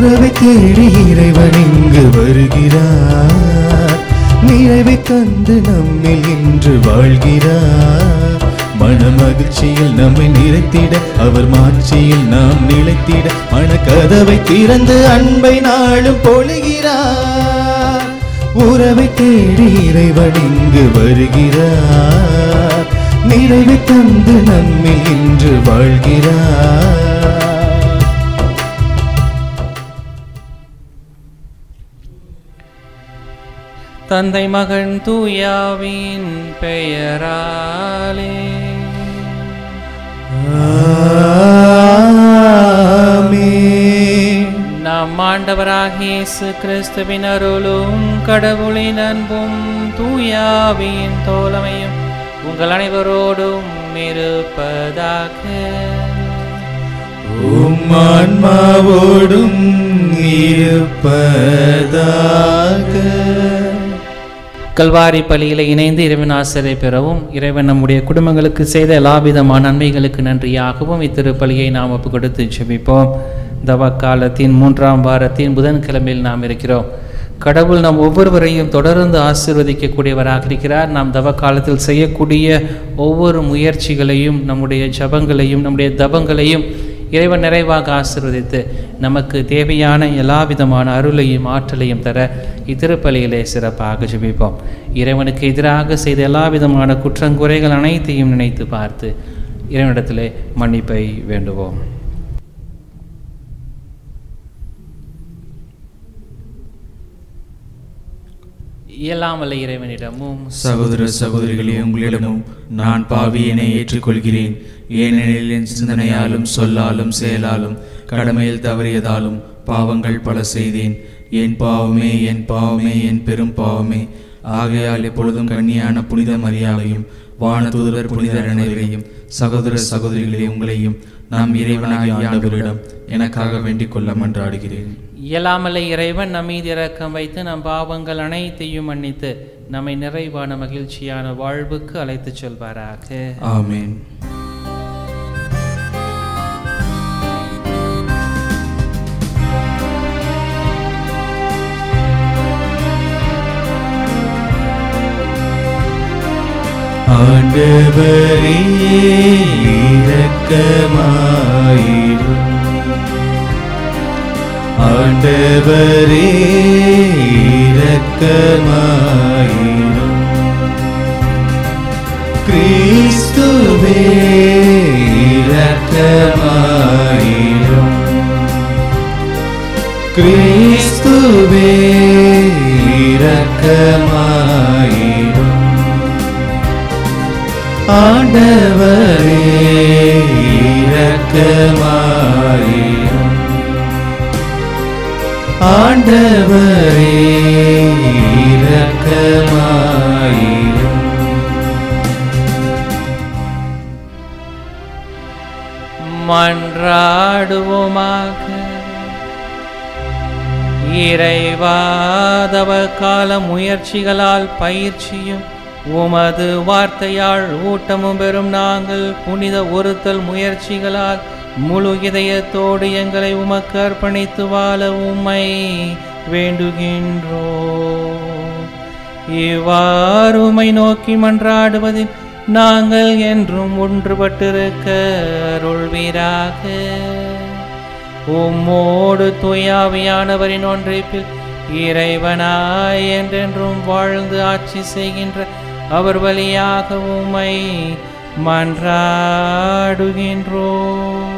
உறவை தேடி இறைவன் இங்கு வருகிறார் நிறைவை தந்து நம்மில் இன்று வாழ்கிறார் மன மகிழ்ச்சியில் நம்மை நிறைத்திட அவர் மாட்சியில் நாம் நிலைத்திட மனக்கதவை திறந்து அன்பை நாளும் பொழிகிறார் உறவை தேடி இறைவன் இங்கு வருகிறார் நிறைவை தந்து நம்மில் இன்று வாழ்கிறார் தந்தை மகன் தூயாவின் பெயராலே ஆமென். நம் ஆண்டவராகிய இயேசு கிறிஸ்துவின் அருளும் கடவுளின் அன்பும் தூயாவின் தோழமையும் உங்கள் அனைவரோடும் இருப்பதாக உம் ஆன்மாவோடும் இருப்பதாக கல்வாரி பலியில் இணைந்து இறைவன் ஆசிரியை பெறவும் இறைவன் நம்முடைய குடும்பங்களுக்கு செய்த எல்லா விதமான நன்மைகளுக்கு நன்றியாகவும் இத்திருப்பலியை நாம் ஒப்பு கொடுத்து ஜெபிப்போம் தவ காலத்தின் மூன்றாம் வாரத்தின் புதன்கிழமையில் நாம் இருக்கிறோம் கடவுள் நம் ஒவ்வொருவரையும் தொடர்ந்து ஆசீர்வதிக்கக்கூடியவராக இருக்கிறார் நாம் தவ காலத்தில் செய்யக்கூடிய ஒவ்வொரு முயற்சிகளையும் நம்முடைய ஜபங்களையும் நம்முடைய தபங்களையும் இறைவன் நிறைவாக ஆசீர்வதித்து நமக்கு தேவையான எல்லா விதமான அருளையும் ஆற்றலையும் தர இத்திருப்பலியிலே சிறப்பாக ஜெபிப்போம் இறைவனுக்கு எதிராக செய்த எல்லா விதமான குற்றங்குறைகள் அனைத்தையும் நினைத்து பார்த்து இறைவனிடத்திலே மன்னிப்பை வேண்டுவோம் இயலாமல்ல இறைவனிடமும் சகோதர சகோதரிகளே உங்களிடமும் நான் பாவியனை ஏற்றுக்கொள்கிறேன் ஏனெனில் என் சிந்தனையாலும் சொல்லாலும் செயலாலும் கடமையில் தவறியதாலும் பாவங்கள் பல செய்தேன் என் பாவமே என் பாவமே என் பெரும் பாவமே ஆகையால் எப்பொழுதும் கண்ணியான புனித மரியாதையும் வானதூதர் புனிதர் அனைவரையும் சகோதர சகோதரிகளே உங்களையும் நாம் இறைவனாகிய ஆண்டவரிடம் எனக்காக வேண்டிக் கொள்ள மன்றாடுகிறேன் இயலாமல்ல இறைவன் நம் மீது இரக்கம் வைத்து நம் பாவங்கள் அனைத்தையும் மன்னித்து நம்மை நிறைவான மகிழ்ச்சியான வாழ்வுக்கு அழைத்துச் செல்வாராக ஆமென் ஆண்டவரே இரக்கமாயிரும் ஆண்டவரே இரக்கமாயிரும் கிறிஸ்துவே இரக்கமாயிரும் கிறிஸ்துவே இரக்கமாயிரும் ஆண்டவரே இரக்கமாயிரும் ஆண்டவரே இரக்கமாயிரும் மன்றாடுவோமாக இறைவாதவ கால முயற்சிகளால் பயிற்சியும் உமது வார்த்தையால் ஊட்டமும் பெறும் நாங்கள் புனித ஒருத்தல் முயற்சிகளால் முழு இதயத்தோடு எங்களை உமக்கு அர்ப்பணித்து வாழ உம்மை வேண்டுகின்றோம் இவ்வாறு உம்மை நோக்கி மன்றாடுவதில் நாங்கள் என்றும் ஒன்றுபட்டிருக்க அருள்வீராக உம்மோடு தூயாவியானவரின் ஒன்றிப்பில் இறைவனாய் என்றென்றும் வாழ்ந்து ஆட்சி செய்கின்ற அவர் வழியாக உம்மை மன்றாடுகின்றோம்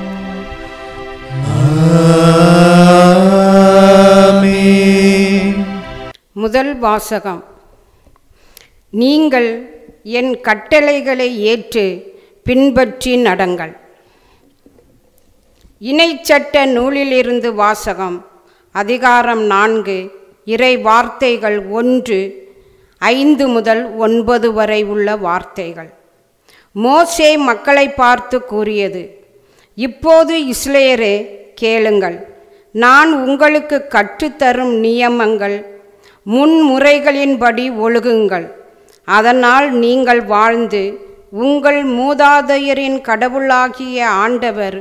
ஆமென். முதல் வாசகம் நீங்கள் என் கட்டளைகளை ஏற்று பின்பற்றி நடங்கள் இணைச்சட்ட நூலிலிருந்து வாசகம் அதிகாரம் நான்கு இறை வார்த்தைகள் ஒன்று ஐந்து முதல் ஒன்பது வரை உள்ள வார்த்தைகள் மோசே மக்களை பார்த்து கூறியது இப்போது இஸ்லேயரே கேளுங்கள் நான் உங்களுக்கு கற்றுத்தரும் நியமங்கள் முன்முறைகளின்படி ஒழுகுங்கள் அதனால் நீங்கள் வாழ்ந்து உங்கள் மூதாதையரின் கடவுளாகிய ஆண்டவர்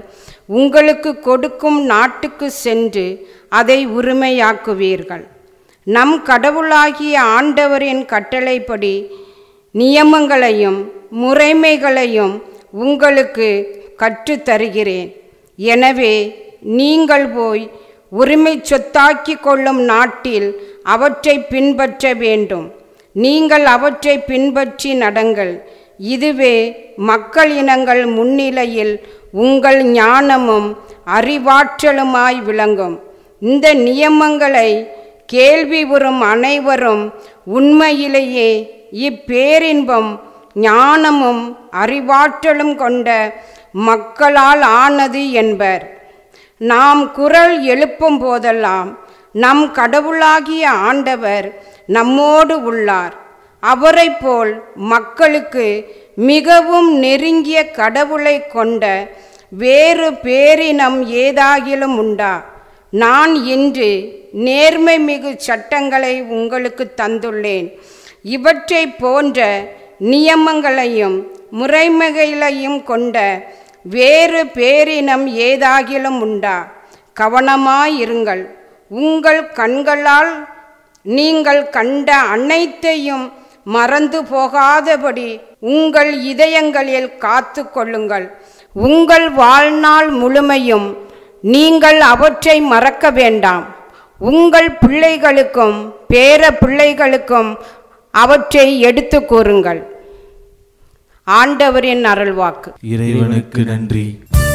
உங்களுக்கு கொடுக்கும் நாட்டுக்கு சென்று அதை உரிமையாக்குவீர்கள் நம் கடவுளாகிய ஆண்டவரின் கட்டளைப்படி நியமங்களையும் முறைமைகளையும் உங்களுக்கு கற்றுத்தருகிறேன் எனவே நீங்கள் போய் உரிமை சொத்தாக்கி கொள்ளும் நாட்டில் அவற்றை பின்பற்ற வேண்டும் நீங்கள் அவற்றை பின்பற்றி நடங்கள் இதுவே மக்கள் இனங்கள் முன்னிலையில் உங்கள் ஞானமும் அறிவாற்றலுமாய் விளங்கும் இந்த நியமங்களை கேள்வி உறும் அனைவரும் உண்மையிலேயே இப்பேரின்பம் ஞானமும் அறிவாற்றலும் கொண்ட மக்களால் ஆனது என்பர் நாம் குரல் எழுப்பும் போதெல்லாம் நம் கடவுளாகிய ஆண்டவர் நம்மோடு உள்ளார் அவரைப் போல் மக்களுக்கு மிகவும் நெருங்கிய கடவுளை கொண்ட வேறு பேரினம் ஏதாகிலும் உண்டா நான் இன்று நேர்மை மிகு சட்டங்களை உங்களுக்கு தந்துள்ளேன் இவற்றை போன்ற நியமங்களையும் முறைமைகளையும் கொண்ட வேறு பேரினம் ஏதாகிலும் உண்டா கவனமாயிருங்கள் உங்கள் கண்களால் நீங்கள் கண்ட அனைத்தையும் மறந்து போகாதபடி உங்கள் இதயங்களில் காத்து கொள்ளுங்கள் உங்கள் வாழ்நாள் முழுமையும் நீங்கள் அவற்றை மறக்க வேண்டாம் உங்கள் பிள்ளைகளுக்கும் பேர பிள்ளைகளுக்கும் அவற்றை எடுத்து கூறுங்கள் ஆண்டவரின் அருள்வாக்கு இறைவனுக்கு நன்றி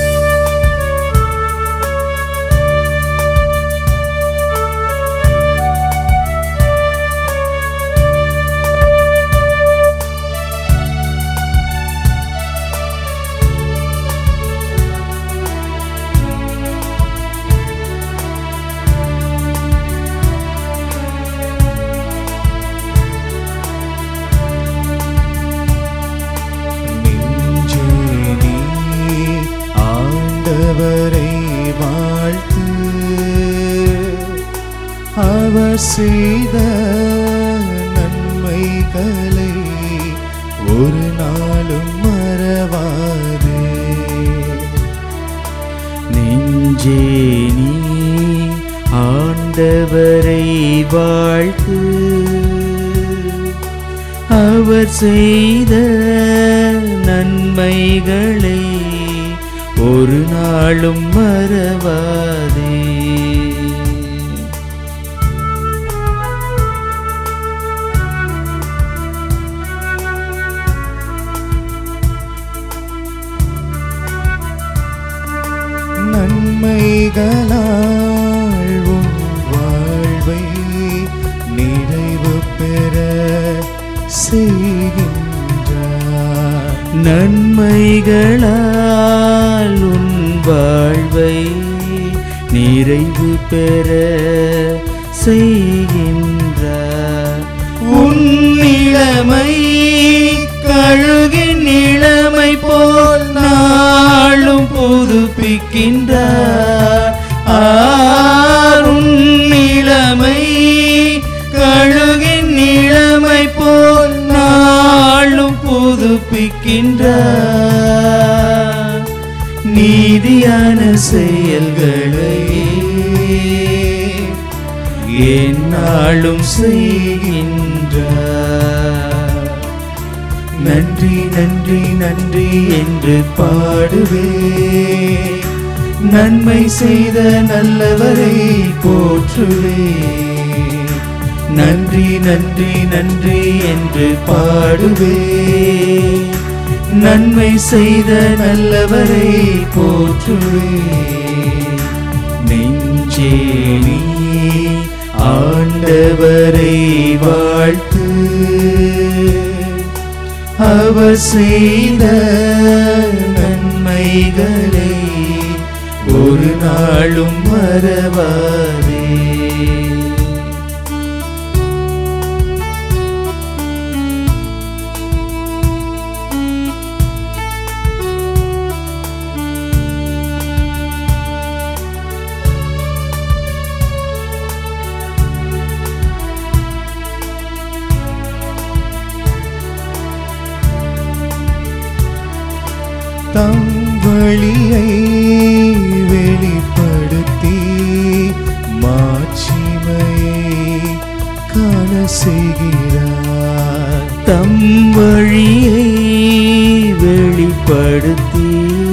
நெஞ்சே நீ ஆண்டவரை வாழ்த்து அவர் செய்த நன்மைகளை ஒரு நாளும் மறவாதே நெஞ்சே நீ ஆண்டவரை வாழ்த்து அவர் செய்த நன்மைகளை ஒரு நாளும் மறவாதே நன்மைகளால் உன் வாழ்வை நிறைவு பெற செய்கின்றார் நன்மைகளால் உன் வாழ்வை நிறைவு பெற செய்கின்றார் உன் இளமை கழுகின் இளமை போல் நாளும் புதுப்பிக்கின்றார் ஆறும் இளமை கழுகின் இளமை போல் நாளும் புதுப்பிக்கின்றார் நீதியான செயல்களை என்னாலும் செய்கின்றார் நன்றி நன்றி நன்றி என்று பாடுவே நன்மை செய்த நல்லவரை போற்றுவே நன்றி நன்றி நன்றி என்று பாடுவே நன்மை செய்த நல்லவரை போற்றுவே நெஞ்சே நீ ஆண்டவரை வாழ்த்து அவர் செய்த நன்மைகளை ஒரு நாளும் மறவாதே தம் வழியை வெளிப்படுத்தி மாட்சிமையை காண செய்கிறார் தம் வழியை வெளிப்படுத்தி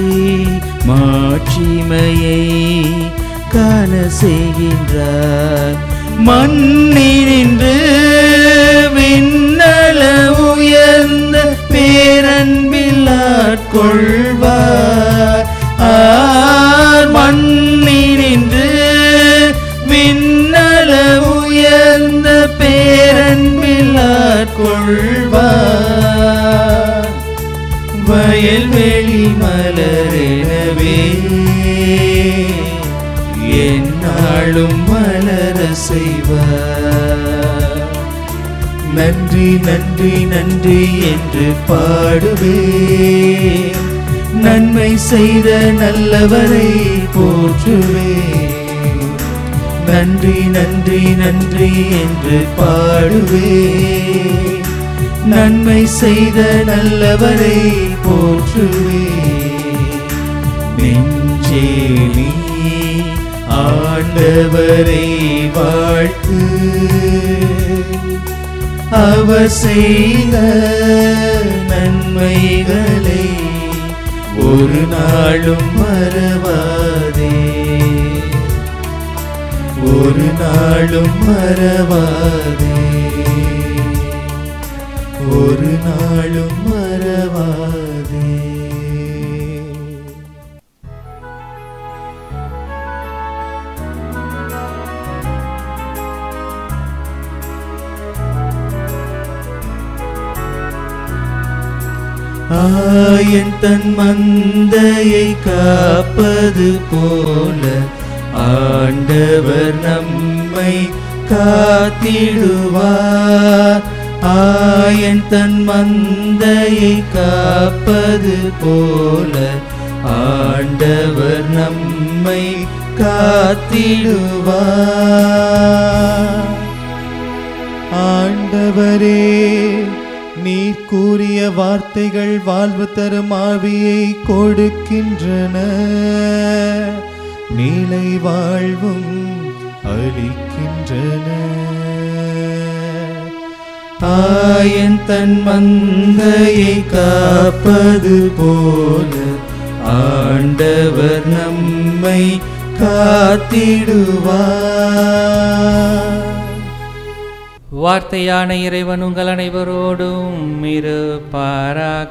மாட்சிமையை காண செய்கின்றார் மண்ணினின்று விண்ணல உயர்ந்த பேரன்பில் ஆட்கொள்வார் ஆர் மண்ணினின்று விண்ணல உயர்ந்த பேரன்பில் ஆட்கொள்வார் வயல்வெளி மலரெனவே என்னாலும் மலர செய்வார் நன்றி நன்றி நன்றி என்று பாடுவே நன்மை செய்த நல்லவரை போற்றுவே நன்றி நன்றி நன்றி என்று பாடுவே நன்மை செய்த நல்லவரை போற்றுவே நெஞ்சேலி ஆண்டவரை வாழ்த்து அவர் செய்த நன்மைகளை ஒரு நாளும் மறவாதே ஒரு நாளும் மறவாதே ஒரு நாளும் மறவாதே ஆயன் தன் மந்தையை காப்பது போல ஆண்டவர் நம்மை காத்திடுவார் ஆயன் தன் மந்தையை காப்பது போல ஆண்டவர் நம்மை காத்திடுவார் ஆண்டவரே நீர் கூறிய வார்த்தைகள் வாழ்வு தரும் ஆவியை கொடுக்கின்றன நீலை வாழ்வும் அளிக்கின்றன ஆயன் தன் மந்தையை காப்பது போல ஆண்டவர் நம்மை காத்திடுவார் வார்த்தையான இறைவன் உங்கள் அனைவரோடும் இருப்பாராக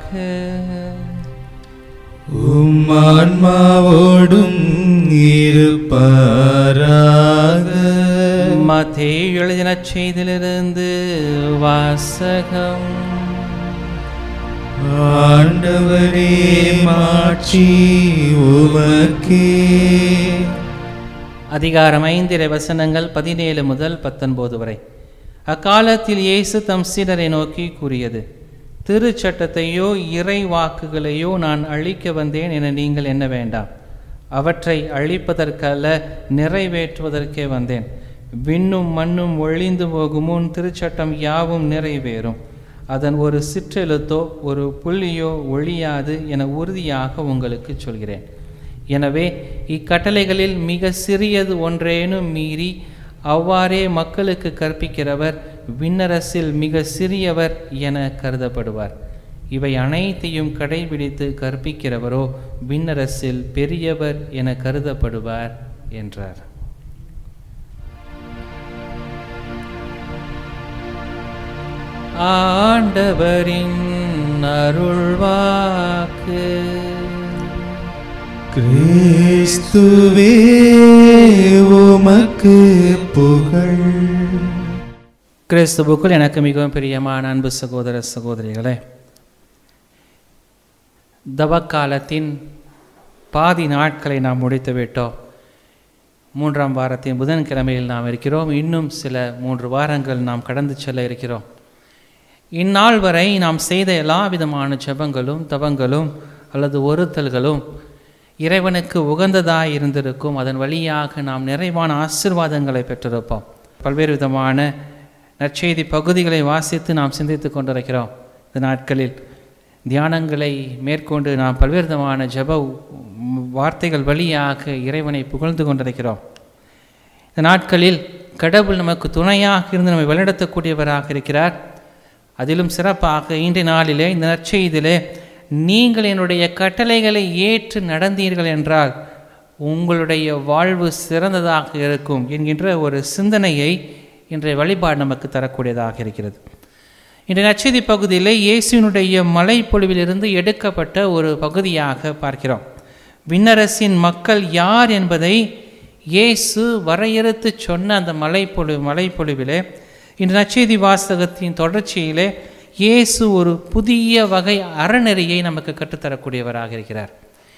உம் ஆன்மாவோடும் இருப்பாராக மத்தே எழுதின செய்திலிருந்து வாசகம் ஆண்டவரே மாட்சி உமக்கே அதிகாரம் ஐந்திரை வசனங்கள் பதினேழு முதல் பத்தொன்பது வரை அக்காலத்தில் இயேசு தம் சீடரை நோக்கி கூறியது திருச்சட்டத்தையோ இறை வாக்குகளையோ நான் அழிக்க வந்தேன் என நீங்கள் என்ன வேண்டாம் அவற்றை அழிப்பதற்கல்ல நிறைவேற்றுவதற்கே வந்தேன் விண்ணும் மண்ணும் ஒழிந்து போகும் முன் திருச்சட்டம் யாவும் நிறைவேறும் அதன் ஒரு சிற்றெழுத்தோ ஒரு புள்ளியோ ஒழியாது என உறுதியாக உங்களுக்கு சொல்கிறேன் எனவே இக்கட்டளைகளில் மிக சிறியது ஒன்றேனும் மீறி அவ்வாறே மக்களுக்கு கற்பிக்கிறவர் விண்ணரசில் மிக சிறியவர் என கருதப்படுவார் இவை அனைத்தையும் கடைபிடித்து கற்பிக்கிறவரோ விண்ணரசில் பெரியவர் என கருதப்படுவார் என்றார் ஆண்டவரின் அருள்வாக்கு கிறிஸ்துவே உமக்கு புகழ் கிறிஸ்துவுக்குள் எனக்கு மிகவும் பிரியமான அன்பு சகோதர சகோதரிகளே தவக்காலத்தின் பாதி நாட்களை நாம் முடித்து விட்டோம் மூன்றாம் வாரத்தின் புதன்கிழமையில் நாம் இருக்கிறோம் இன்னும் சில மூன்று வாரங்கள் நாம் கடந்து செல்ல இருக்கிறோம் இந்நாள் வரை நாம் செய்த எல்லா விதமான ஜெபங்களும் தவங்களும் அல்லது ஒருத்தல்களும் இறைவனுக்கு உகந்ததாய் இருந்திருக்கும் அதன் வழியாக நாம் நிறைவான ஆசிர்வாதங்களை பெற்றிருப்போம் பல்வேறு விதமான நற்செய்தி பகுதிகளை வாசித்து நாம் சிந்தித்து கொண்டிருக்கிறோம் இந்த நாட்களில் தியானங்களை மேற்கொண்டு நாம் பல்வேறு விதமான ஜெப வார்த்தைகள் வழியாக இறைவனை புகழ்ந்து கொண்டிருக்கிறோம் இந்த நாட்களில் கடவுள் நமக்கு துணையாக இருந்து நம்மை வழிநடத்தக்கூடியவராக இருக்கிறார் அதிலும் சிறப்பாக இன்றைய நாளிலே இந்த நற்செய்தியிலே நீங்கள் என்னுடைய கட்டளைகளை ஏற்று நடந்தீர்கள் என்றால் உங்களுடைய வாழ்வு சிறந்ததாக இருக்கும் என்கின்ற ஒரு சிந்தனையை இன்றைய வழிபாடு நமக்கு தரக்கூடியதாக இருக்கிறது இன்றைய நற்செய்தி பகுதியிலே இயேசுவினுடைய மலைப்பொழிவிலிருந்து எடுக்கப்பட்ட ஒரு பகுதியாக பார்க்கிறோம் விண்ணரசின் மக்கள் யார் என்பதை இயேசு வரையறுத்து சொன்ன அந்த மலைப்பொழி மலைப்பொழிவிலே இந்த நற்செய்தி வாசகத்தின் தொடர்ச்சியிலே இயேசு ஒரு புதிய வகை அறநெறியை நமக்கு கற்றுத்தரக்கூடியவராக இருக்கிறார்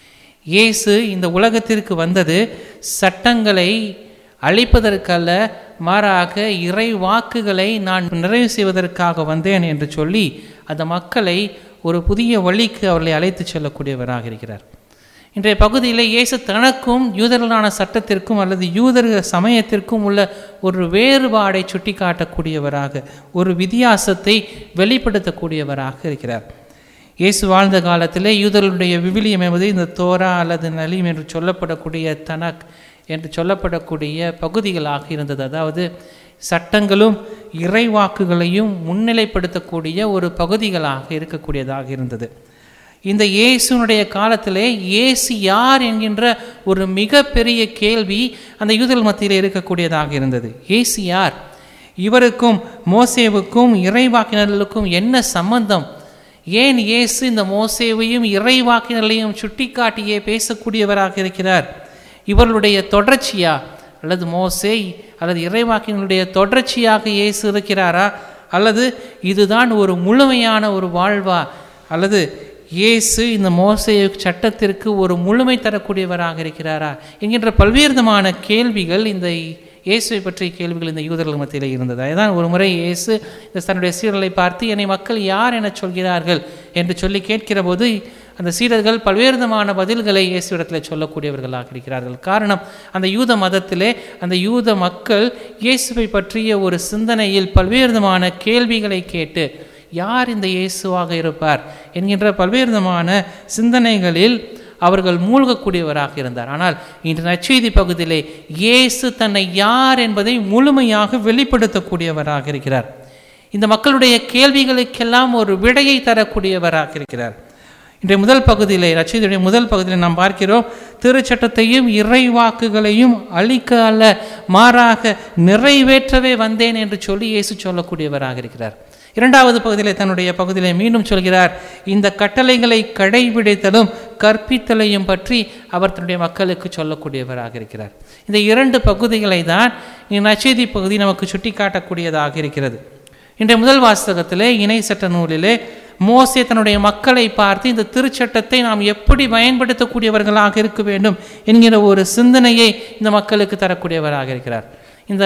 இயேசு இந்த உலகத்திற்கு வந்தது சட்டங்களை அழிப்பதற்கல்ல மாறாக இறை வாக்குகளை நான் நிறைவு செய்வதற்காக வந்தேன் என்று சொல்லி அந்த மக்களை ஒரு புதிய வழிக்கு அவர்களை அழைத்து செல்லக்கூடியவராக இருக்கிறார் இன்றைய பகுதியில் இயேசு தனக்கும் யூதர்களான சட்டத்திற்கும் அல்லது யூதர் சமயத்திற்கும் உள்ள ஒரு வேறுபாடை சுட்டி காட்டக்கூடியவராக ஒரு வித்தியாசத்தை வெளிப்படுத்தக்கூடியவராக இருக்கிறார் இயேசு வாழ்ந்த காலத்திலே யூதர்களுடைய விவிலியம் என்பது இந்த தோரா அல்லது நலீம் என்று சொல்லப்படக்கூடிய தனக் என்று சொல்லப்படக்கூடிய பகுதிகளாக இருந்தது அதாவது சட்டங்களும் இறைவாக்குகளையும் முன்னிலைப்படுத்தக்கூடிய ஒரு பகுதிகளாக இருக்கக்கூடியதாக இருந்தது இந்த இயேசுனுடைய காலத்திலே இயேசு யார் என்கின்ற ஒரு மிகப்பெரிய கேள்வி அந்த யூதல் மத்தியில் இருக்கக்கூடியதாக இருந்தது இயேசு யார் இவருக்கும் மோசேவுக்கும் இறைவாக்கினர்களுக்கும் என்ன சம்பந்தம் ஏன் இயேசு இந்த மோசேவையும் இறைவாக்கினர்களையும் சுட்டிக்காட்டியே பேசக்கூடியவராக இருக்கிறார் இவர்களுடைய தொடர்ச்சியா அல்லது மோசே அல்லது இறைவாக்கினருடைய தொடர்ச்சியாக இயேசு இருக்கிறாரா அல்லது இதுதான் ஒரு முழுமையான ஒரு வாழ்வா அல்லது இயேசு இந்த மோசை சட்டத்திற்கு ஒரு முழுமை தரக்கூடியவராக இருக்கிறாரா என்கின்ற பல்வேறு விதமான கேள்விகள் இந்த இயேசுவை பற்றிய கேள்விகள் இந்த யூதர்கள் மத்தியில் இருந்தது அதுதான் ஒரு முறை இயேசு இந்த தன்னுடைய சீடர்களை பார்த்து என்னை மக்கள் யார் என சொல்கிறார்கள் என்று சொல்லி கேட்கிற போது அந்த சீடர்கள் பல்வேறு விதமான பதில்களை இயேசுவிடத்தில் சொல்லக்கூடியவர்களாக இருக்கிறார்கள் காரணம் அந்த யூத மதத்திலே அந்த யூத மக்கள் இயேசுவை பற்றிய ஒரு சிந்தனையில் பல்வேறு விதமான கேள்விகளை கேட்டு யார் இந்த இயேசுவாக இருப்பார் என்கின்ற பல்வேறு விதமான சிந்தனைகளில் அவர்கள் மூழ்கக்கூடியவராக இருந்தார் ஆனால் இன்று நற்செய்தி பகுதியிலே இயேசு தன்னை யார் என்பதை முழுமையாக வெளிப்படுத்தக்கூடியவராக இருக்கிறார் இந்த மக்களுடைய கேள்விகளுக்கெல்லாம் ஒரு விடையை தரக்கூடியவராக இருக்கிறார் இன்றைய முதல் பகுதியிலே ரட்சிதுடைய முதல் பகுதியில் நாம் பார்க்கிறோம் திருச்சட்டத்தையும் இறைவாக்குகளையும் அழிக்க அல்ல மாறாக நிறைவேற்றவே வந்தேன் என்று சொல்லி இயேசு சொல்லக்கூடியவராக இருக்கிறார் இரண்டாவது பகுதியிலே தன்னுடைய பகுதியிலே மீண்டும் சொல்கிறார் இந்த கட்டளைகளை கடைபிடித்தலும் கற்பித்தலையும் பற்றி அவர் தன்னுடைய மக்களுக்கு சொல்லக்கூடியவராக இருக்கிறார் இந்த இரண்டு பகுதிகளை தான் நச்செய்தி பகுதி நமக்கு சுட்டி காட்டக்கூடியதாக இருக்கிறது இன்றைய முதல் வாசகத்திலே இணை சட்ட நூலிலே மோசே தன்னுடைய மக்களை பார்த்து இந்த திருச்சட்டத்தை நாம் எப்படி பயன்படுத்தக்கூடியவர்களாக இருக்க வேண்டும் என்கிற ஒரு சிந்தனையை இந்த மக்களுக்கு தரக்கூடியவராக இருக்கிறார் இந்த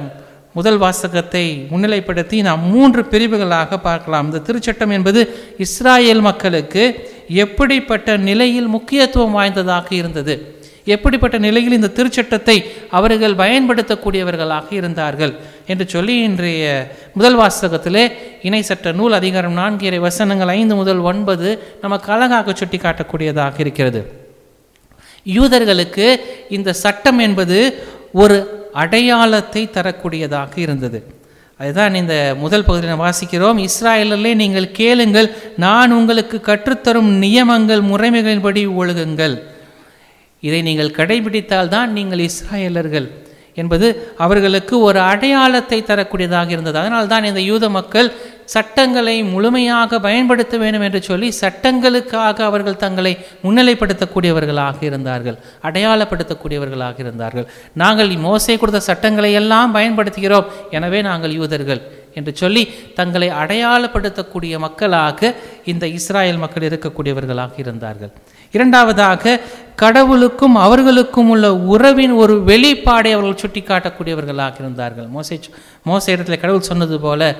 முதல் வாசகத்தை முன்னிலைப்படுத்தி நாம் மூன்று பிரிவுகளாக பார்க்கலாம் இந்த திருச்சட்டம் என்பது இஸ்ராயேல் மக்களுக்கு எப்படிப்பட்ட நிலையில் முக்கியத்துவம் வாய்ந்ததாக இருந்தது எப்படிப்பட்ட நிலையில் இந்த திருச்சட்டத்தை அவர்கள் பயன்படுத்தக்கூடியவர்களாக இருந்தார்கள் என்று சொல்லி இன்றைய முதல் வாசகத்திலே இணை சட்ட நூல் அதிகாரம் நான்கு இறை வசனங்கள் ஐந்து முதல் ஒன்பது நமக்கு அழகாக சுட்டி காட்டக்கூடியதாக இருக்கிறது யூதர்களுக்கு இந்த சட்டம் என்பது ஒரு அடையாளத்தை தரக்கூடியதாக இருந்தது அதுதான் இந்த முதல் பகுதியில் வாசிக்கிறோம் இஸ்ராயலிலே நீங்கள் கேளுங்கள் நான் உங்களுக்கு கற்றுத்தரும் நியமங்கள் முறைமைகளின்படி ஒழுகுங்கள் இதை நீங்கள் கடைபிடித்தால் தான் நீங்கள் இஸ்ராயலர்கள் என்பது அவர்களுக்கு ஒரு அடையாளத்தை தரக்கூடியதாக இருந்தது அதனால் தான் இந்த யூத மக்கள் சட்டங்களை முழுமையாக பயன்படுத்த வேண்டும் என்று சொல்லி சட்டங்களுக்காக அவர்கள் தங்களை முன்னிலைப்படுத்தக்கூடியவர்களாக இருந்தார்கள் அடையாளப்படுத்தக்கூடியவர்களாக இருந்தார்கள் நாங்கள் மோசை கொடுத்த சட்டங்களை எல்லாம் பயன்படுத்துகிறோம் எனவே நாங்கள் யூதர்கள் என்று சொல்லி தங்களை அடையாளப்படுத்தக்கூடிய மக்களாக இந்த இஸ்ராயல் மக்கள் இருக்கக்கூடியவர்களாக இருந்தார்கள் இரண்டாவதாக கடவுளுக்கும் அவர்களுக்கும் உள்ள உறவின் ஒரு வெளிப்பாடை அவர்கள் சுட்டி காட்டக்கூடியவர்களாக இருந்தார்கள் மோசை மோச இடத்துல கடவுள் சொன்னது போல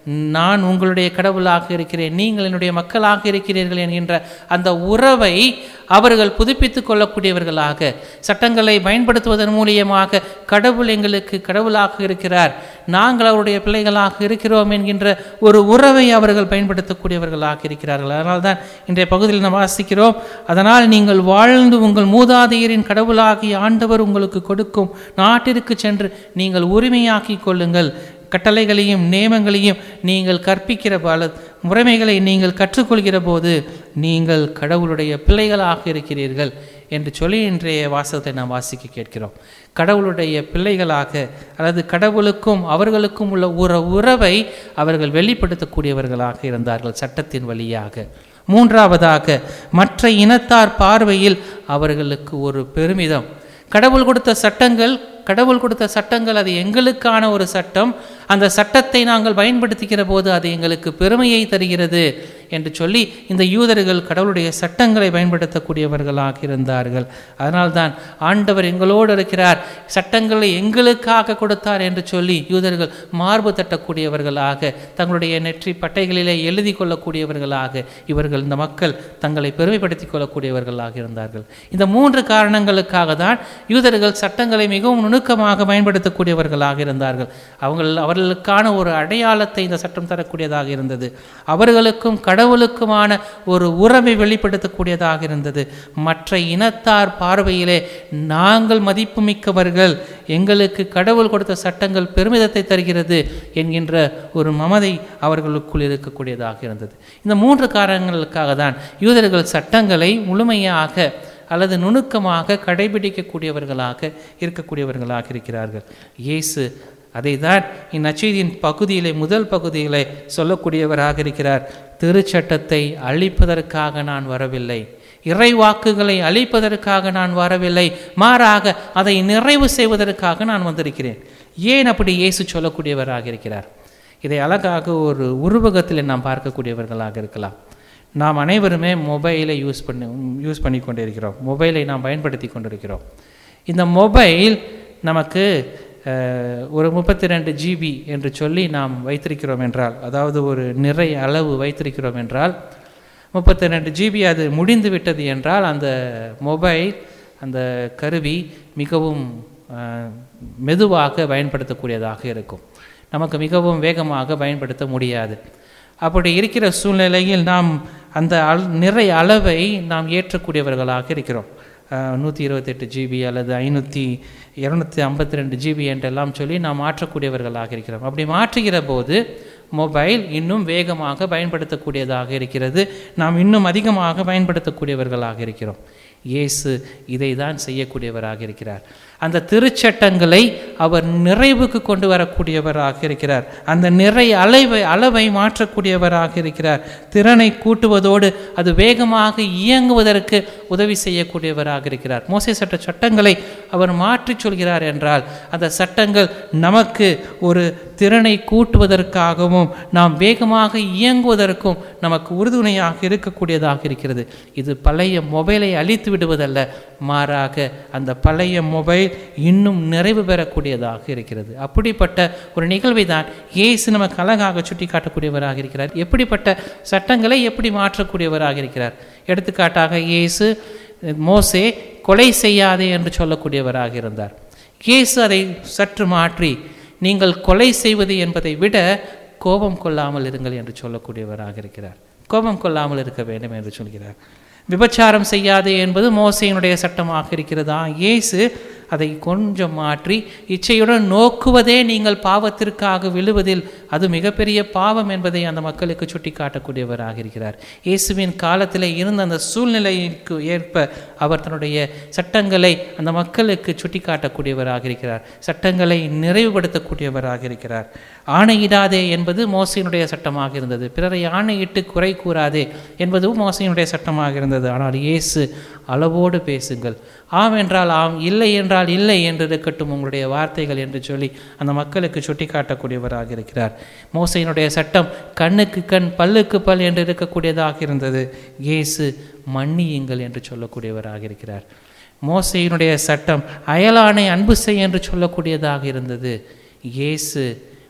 நான் உங்களுடைய கடவுளாக இருக்கிறேன் நீங்கள் என்னுடைய மக்களாக இருக்கிறீர்கள் என்கின்ற அந்த உறவை அவர்கள் புதுப்பித்துக் கொள்ளக்கூடியவர்களாக சட்டங்களை பயன்படுத்துவதன் மூலியமாக கடவுள் எங்களுக்கு கடவுளாக இருக்கிறார் நாங்கள் அவருடைய பிள்ளைகளாக இருக்கிறோம் என்கின்ற ஒரு உறவை அவர்கள் பயன்படுத்தக்கூடியவர்களாக இருக்கிறார்கள் அதனால்தான் இன்றைய பகுதியில் நாம் வாசிக்கிறோம் அதனால் நீங்கள் வாழ்ந்து உங்கள் மூதாதையரின் கடவுளாகிய ஆண்டவர் உங்களுக்கு கொடுக்கும் நாட்டிற்கு சென்று நீங்கள் உரிமையாக்கிக் கொள்ளுங்கள் கட்டளைகளையும் நியமங்களையும் நீங்கள் கற்பிக்கிற பல முறைமைகளை நீங்கள் கற்றுக்கொள்கிற போது நீங்கள் கடவுளுடைய பிள்ளைகளாக இருக்கிறீர்கள் என்று சொல்லி இன்றைய வாசகத்தை நாம் வாசிக்க கேட்கிறோம் கடவுளுடைய பிள்ளைகளாக அல்லது கடவுளுக்கும் அவர்களுக்கும் உள்ள உற உறவை அவர்கள் வெளிப்படுத்தக்கூடியவர்களாக இருந்தார்கள் சட்டத்தின் வழியாக மூன்றாவதாக மற்ற இனத்தார் பார்வையில் அவர்களுக்கு ஒரு பெருமிதம் கடவுள் கொடுத்த சட்டங்கள் கடவுள் கொடுத்த சட்டங்கள் அது எங்களுக்கான ஒரு சட்டம் அந்த சட்டத்தை நாங்கள் பயன்படுத்திக்கிற போது அது எங்களுக்கு பெருமையை தருகிறது என்று சொல்லி இந்த யூதர்கள் கடவுளுடைய சட்டங்களை பயன்படுத்தக்கூடியவர்களாக இருந்தார்கள் அதனால்தான் ஆண்டவர் எங்களோடு இருக்கிறார் சட்டங்களை எங்களுக்காக கொடுத்தார் என்று சொல்லி யூதர்கள் மார்பு தட்டக்கூடியவர்களாக தங்களுடைய நெற்றி பட்டைகளிலே எழுதி கொள்ளக்கூடியவர்களாக இவர்கள் இந்த மக்கள் தங்களை பெருமைப்படுத்திக் கொள்ளக்கூடியவர்களாக இருந்தார்கள் இந்த மூன்று காரணங்களுக்காக தான் யூதர்கள் சட்டங்களை மிகவும் நுணுக்கமாக பயன்படுத்தக்கூடியவர்களாக இருந்தார்கள் அவங்கள் அவர்களுக்கான ஒரு அடையாளத்தை இந்த சட்டம் தரக்கூடியதாக இருந்தது அவர்களுக்கும் கடவுளுக்குமான ஒரு உறவை வெளிப்படுத்தக்கூடியதாக இருந்தது மற்ற இனத்தார் பார்வையிலே நாங்கள் மதிப்புமிக்கவர்கள் எங்களுக்கு கடவுள் கொடுத்த சட்டங்கள் பெருமிதத்தை தருகிறது என்கின்ற ஒரு மமதை அவர்களுக்குள் இருக்கக்கூடியதாக இருந்தது இந்த மூன்று காரணங்களுக்காக தான் யூதர்கள் சட்டங்களை முழுமையாக அல்லது நுணுக்கமாக கடைபிடிக்கக்கூடியவர்களாக இருக்கக்கூடியவர்களாக இருக்கிறார்கள் இயேசு அதை தான் இந்நச்செய்தியின் பகுதியிலே முதல் பகுதியிலே சொல்லக்கூடியவராக இருக்கிறார் திருச்சட்டத்தை அழிப்பதற்காக நான் வரவில்லை இறை வாக்குகளை அழிப்பதற்காக நான் வரவில்லை மாறாக அதை நிறைவு செய்வதற்காக நான் வந்திருக்கிறேன் ஏன் அப்படி இயேசு சொல்லக்கூடியவராக இருக்கிறார் இதை அழகாக ஒரு உருவகத்தில் நாம் பார்க்கக்கூடியவர்களாக இருக்கலாம் நாம் அனைவருமே மொபைலை யூஸ் பண்ணி யூஸ் பண்ணி கொண்டிருக்கிறோம் மொபைலை நாம் பயன்படுத்தி கொண்டிருக்கிறோம் இந்த மொபைல் நமக்கு அஹ், ஒரு முப்பத்தி ரெண்டு ஜிபி என்று சொல்லி நாம் வைத்திருக்கிறோம் என்றால் அதாவது ஒரு நிறை அளவு வைத்திருக்கிறோம் என்றால் முப்பத்தி ரெண்டு ஜிபி அது முடிந்து விட்டது என்றால் அந்த மொபைல் அந்த கருவி மிகவும் அஹ், மெதுவாக பயன்படுத்தக்கூடியதாக இருக்கும் நமக்கு மிகவும் வேகமாக பயன்படுத்த முடியாது அப்படி இருக்கிற சூழ்நிலையில் நாம் அந்த அல் நிறை அளவை நாம் ஏற்றக்கூடியவர்களாக இருக்கிறோம் நூற்றி இருபத்தெட்டு ஜிபி அல்லது ஐநூற்றி இரநூத்தி ஐம்பத்தி ரெண்டு ஜிபி என்றெல்லாம் சொல்லி நாம் மாற்றக்கூடியவர்களாக இருக்கிறோம் அப்படி மாற்றுகிற போது மொபைல் இன்னும் வேகமாக பயன்படுத்தக்கூடியதாக இருக்கிறது நாம் இன்னும் அதிகமாக பயன்படுத்தக்கூடியவர்களாக இருக்கிறோம் இயேசு இதை தான் செய்யக்கூடியவராக இருக்கிறார் அந்த திருச்சட்டங்களை அவர் நிறைவுக்கு கொண்டு வரக்கூடியவராக இருக்கிறார் அந்த நிறை அளவை அளவை மாற்றக்கூடியவராக இருக்கிறார் திறனை கூட்டுவதோடு அது வேகமாக இயங்குவதற்கு உதவி செய்யக்கூடியவராக இருக்கிறார் மோசே சட்ட சட்டங்களை அவர் மாற்றிச் சொல்கிறார் என்றால் அந்த சட்டங்கள் நமக்கு ஒரு திறனை கூட்டுவதற்காகவும் நாம் வேகமாக இயங்குவதற்கும் நமக்கு உறுதுணையாக இருக்கக்கூடியதாக இருக்கிறது இது பழைய மொபைலை அழித்து விடுவதல்ல மாறாக அந்த பழைய மொபைல் இன்னும் நிறைவு பெறக்கூடியதாக இருக்கிறது அப்படிப்பட்ட ஒரு நிகழ்வை தான் இயேசு நமக்கு அழகாக சுட்டி காட்டக்கூடியவராக இருக்கிறார் எப்படிப்பட்ட சட்டங்களை எப்படி மாற்றக்கூடியவராக இருக்கிறார் எடுத்துக்காட்டாக இயேசு மோசே கொலை செய்யாதே என்று சொல்லக்கூடியவராக இருந்தார் இயேசு அதை சற்று மாற்றி நீங்கள் கொலை செய்வது என்பதை விட கோபம் கொள்ளாமல் இருங்கள் என்று சொல்லக்கூடியவராக இருக்கிறார் கோபம் கொள்ளாமல் இருக்க வேண்டும் என்று சொல்கிறார் விபச்சாரம் செய்யாதே என்பது மோசையினுடைய சட்டமாக இருக்கிறதா இயேசு அதை கொஞ்சம் மாற்றி இச்சையுடன் நோக்குவதே நீங்கள் பாவத்திற்காக விழுவதில் அது மிகப்பெரிய பாவம் என்பதை அந்த மக்களுக்கு சுட்டி காட்டக்கூடியவராக இருக்கிறார் இயேசுவின் காலத்தில் இருந்த அந்த சூழ்நிலைக்கு ஏற்ப அவர் தன்னுடைய சட்டங்களை அந்த மக்களுக்கு சுட்டி காட்டக்கூடியவராக இருக்கிறார் சட்டங்களை நிறைவுபடுத்தக்கூடியவராக இருக்கிறார் ஆணையிடாதே என்பது மோசையினுடைய சட்டமாக இருந்தது பிறரை ஆணையிட்டு குறை கூறாதே என்பதும் மோசையினுடைய சட்டமாக இருந்தது ஆனால் இயேசு அளவோடு பேசுங்கள் ஆம் என்றால் ஆம் இல்லை என்றால் இல்லை என்று இருக்கட்டும் உங்களுடைய வார்த்தைகள் என்று சொல்லி அந்த மக்களுக்கு சுட்டி காட்டக்கூடியவராக இருக்கிறார் மோசையினுடைய சட்டம் கண்ணுக்கு கண் பல்லுக்கு பல் என்று இருக்கக்கூடியதாக இருந்தது இயேசு மன்னியுங்கள் என்று சொல்லக்கூடியவராக இருக்கிறார் மோசையினுடைய சட்டம் அயலானை அன்பு செய் என்று சொல்லக்கூடியதாக இருந்தது இயேசு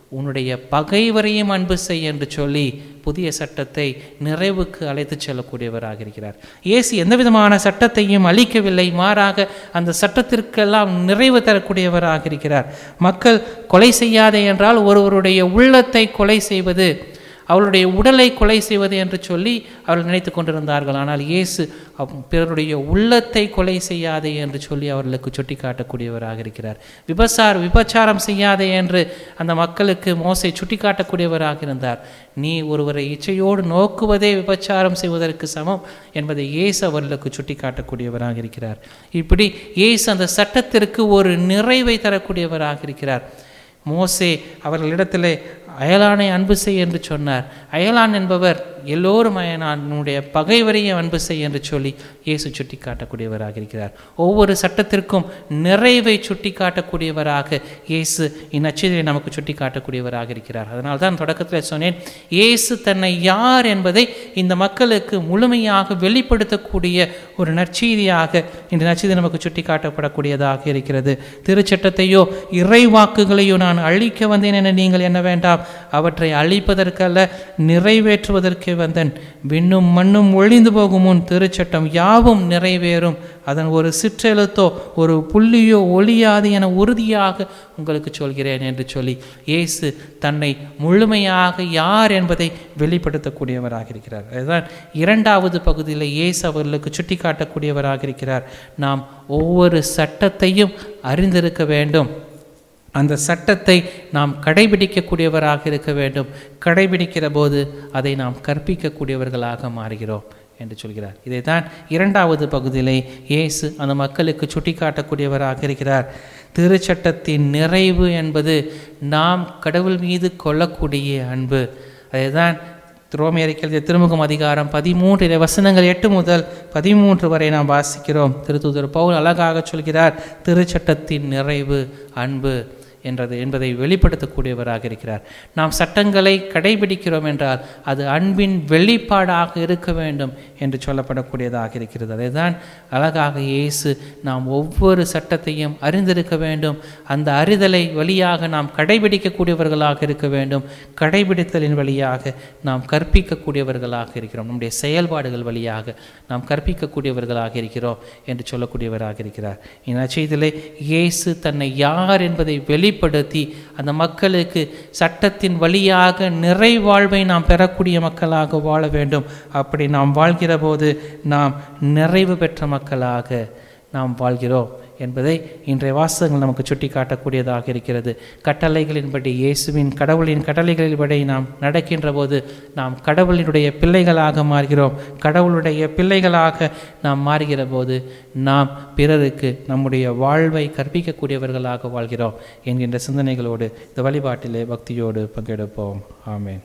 உன்னுடைய பகைவரையும் அன்பு செய் என்று சொல்லி புதிய சட்டத்தை நிறைவுக்கு அழைத்துச் செல்லக்கூடியவராக இருக்கிறார் இயேசு எந்த விதமான சட்டத்தையும் அளிக்கவில்லை மாறாக அந்த சட்டத்திற்கெல்லாம் நிறைவு தரக்கூடியவராக இருக்கிறார் மக்கள் கொலை செய்யாதே என்றால் ஒருவருடைய உள்ளத்தை கொலை செய்வது அவளுடைய உடலை கொலை செய்வது என்று சொல்லி அவர்கள் நினைத்து கொண்டிருந்தார்கள் ஆனால் இயேசு அவ்- பிறருடைய உள்ளத்தை கொலை செய்யாதே என்று சொல்லி அவர்களுக்கு சுட்டி காட்டக்கூடியவராக இருக்கிறார் விபசார் விபச்சாரம் செய்யாதே என்று அந்த மக்களுக்கு மோசை சுட்டி காட்டக்கூடியவராக இருந்தார் நீ ஒருவரை இச்சையோடு நோக்குவதே விபச்சாரம் செய்வதற்கு சமம் என்பதை இயேசு அவர்களுக்கு சுட்டி காட்டக்கூடியவராக இருக்கிறார் இப்படி இயேசு அந்த சட்டத்திற்கு ஒரு நிறைவை தரக்கூடியவராக இருக்கிறார் மோசே அவர்களிடத்திலே அயலானை அன்பு செய் என்று சொன்னார் அயலான் என்பவர் எல்லோரும் அயலானுடைய பகைவரையும் அன்பு செய் என்று சொல்லி இயேசு சுட்டி காட்டக்கூடியவராக இருக்கிறார் ஒவ்வொரு சட்டத்திற்கும் நிறைவை சுட்டி காட்டக்கூடியவராக இயேசு இந்நச்சதை நமக்கு சுட்டி காட்டக்கூடியவராக இருக்கிறார் அதனால தான் தொடக்கத்தில் சொன்னேன் இயேசு தன்னை யார் என்பதை இந்த மக்களுக்கு முழுமையாக வெளிப்படுத்தக்கூடிய ஒரு நற்செய்தியாக இந்த நற்செய்தி நமக்கு சுட்டி காட்டப்படக்கூடியதாக இருக்கிறது திருச்சட்டத்தையோ இறைவாக்குகளையோ நான் அழிக்க வந்தேன் என நீங்கள் என்ன வேண்டாம் அவற்றை அழிப்பதற்கல்ல நிறைவேற்றுவதற்கே வந்தேன் விண்ணும் மண்ணும் ஒழிந்து போகும் முன் திருச்சட்டம் யாவும் நிறைவேறும் அதன் ஒரு சிற்றெழுத்தோ ஒரு புள்ளியோ ஒளியாது என உறுதியாக உங்களுக்கு சொல்கிறேன் என்று சொல்லி இயேசு தன்னை முழுமையாக யார் என்பதை வெளிப்படுத்தக்கூடியவராக இருக்கிறார் அதுதான் இரண்டாவது பகுதியில் இயேசு அவர்களுக்கு சுட்டி காட்டக்கூடியவராக இருக்கிறார் நாம் ஒவ்வொரு சட்டத்தையும் அறிந்திருக்க வேண்டும் அந்த சட்டத்தை நாம் கடைபிடிக்கக்கூடியவராக இருக்க வேண்டும் கடைபிடிக்கிற போது அதை நாம் கற்பிக்கக்கூடியவர்களாக மாறுகிறோம் என்று சொல்கிறார் இதைத்தான் இரண்டாவது பகுதியிலே இயேசு அந்த மக்களுக்கு சுட்டிக்காட்டக்கூடியவராக இருக்கிறார் திருச்சட்டத்தின் நிறைவு என்பது நாம் கடவுள் மீது கொள்ளக்கூடிய அன்பு அதைதான் ரோமியரிக்கல் திருமுகம் அதிகாரம் பதிமூன்று வசனங்கள் எட்டு முதல் பதிமூன்று வரை நாம் வாசிக்கிறோம் திருத்தூதர் பவுல் அழகாக சொல்கிறார் திருச்சட்டத்தின் நிறைவு அன்பு என்றது என்பதை வெளிப்படுத்தக்கூடியவராக இருக்கிறார் நாம் சட்டங்களை கடைபிடிக்கிறோம் என்றால் அது அன்பின் வெளிப்பாடாக இருக்க வேண்டும் என்று சொல்லப்படக்கூடியதாக இருக்கிறது அதுதான் அழகாக இயேசு நாம் ஒவ்வொரு சட்டத்தையும் அறிந்திருக்க வேண்டும் அந்த அறிதலை வழியாக நாம் கடைபிடிக்கக்கூடியவர்களாக இருக்க வேண்டும் கடைபிடித்தலின் வழியாக நாம் கற்பிக்கக்கூடியவர்களாக இருக்கிறோம் நம்முடைய செயல்பாடுகள் வழியாக நாம் கற்பிக்கக்கூடியவர்களாக இருக்கிறோம் என்று சொல்லக்கூடியவராக இருக்கிறார் இந்நச்செய்திலே இயேசு தன்னை யார் என்பதை வெளிப்படுத்தி அந்த மக்களுக்கு சட்டத்தின் வழியாக நிறைவாழ்வை நாம் பெறக்கூடிய மக்களாக வாழ வேண்டும் அப்படி நாம் வாழ்கிற போது நாம் நிறைவு பெற்ற மக்களாக நாம் வாழ்கிறோம் என்பதை இன்றைய வாசகங்கள் நமக்கு சுட்டி காட்டக்கூடியதாக இருக்கிறது கட்டளைகளின்படி இயேசுவின் கடவுளின் கட்டளைகளின்படி நாம் நடக்கின்ற போது நாம் கடவுளினுடைய பிள்ளைகளாக மாறுகிறோம் கடவுளுடைய பிள்ளைகளாக நாம் மாறுகிற போது நாம் பிறருக்கு நம்முடைய வாழ்வை கற்பிக்கக்கூடியவர்களாக வாழ்கிறோம் என்கின்ற சிந்தனைகளோடு இந்த வழிபாட்டிலே பக்தியோடு பங்கெடுப்போம் ஆமென்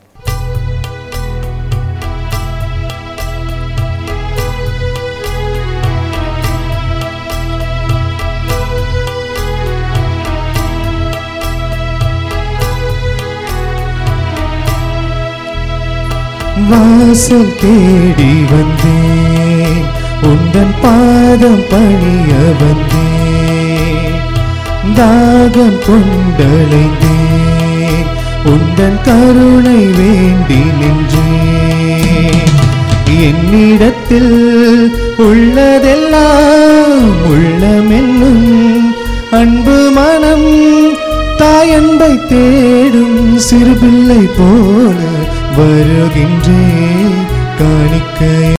வாசல் தேடி வந்தேன் உந்தன் பாதம் பணிய வந்தேன் தாகம் கொண்டலைந்தேன் உந்தன் கருணை வேண்டி நின்றேன் என்னிடத்தில் உள்ளதெல்லாம் உள்ளமென்னும் அன்பு மனம் தாயன்பை தேடும் சிறுபிள்ளை போல வருகின்றே காணிக்கை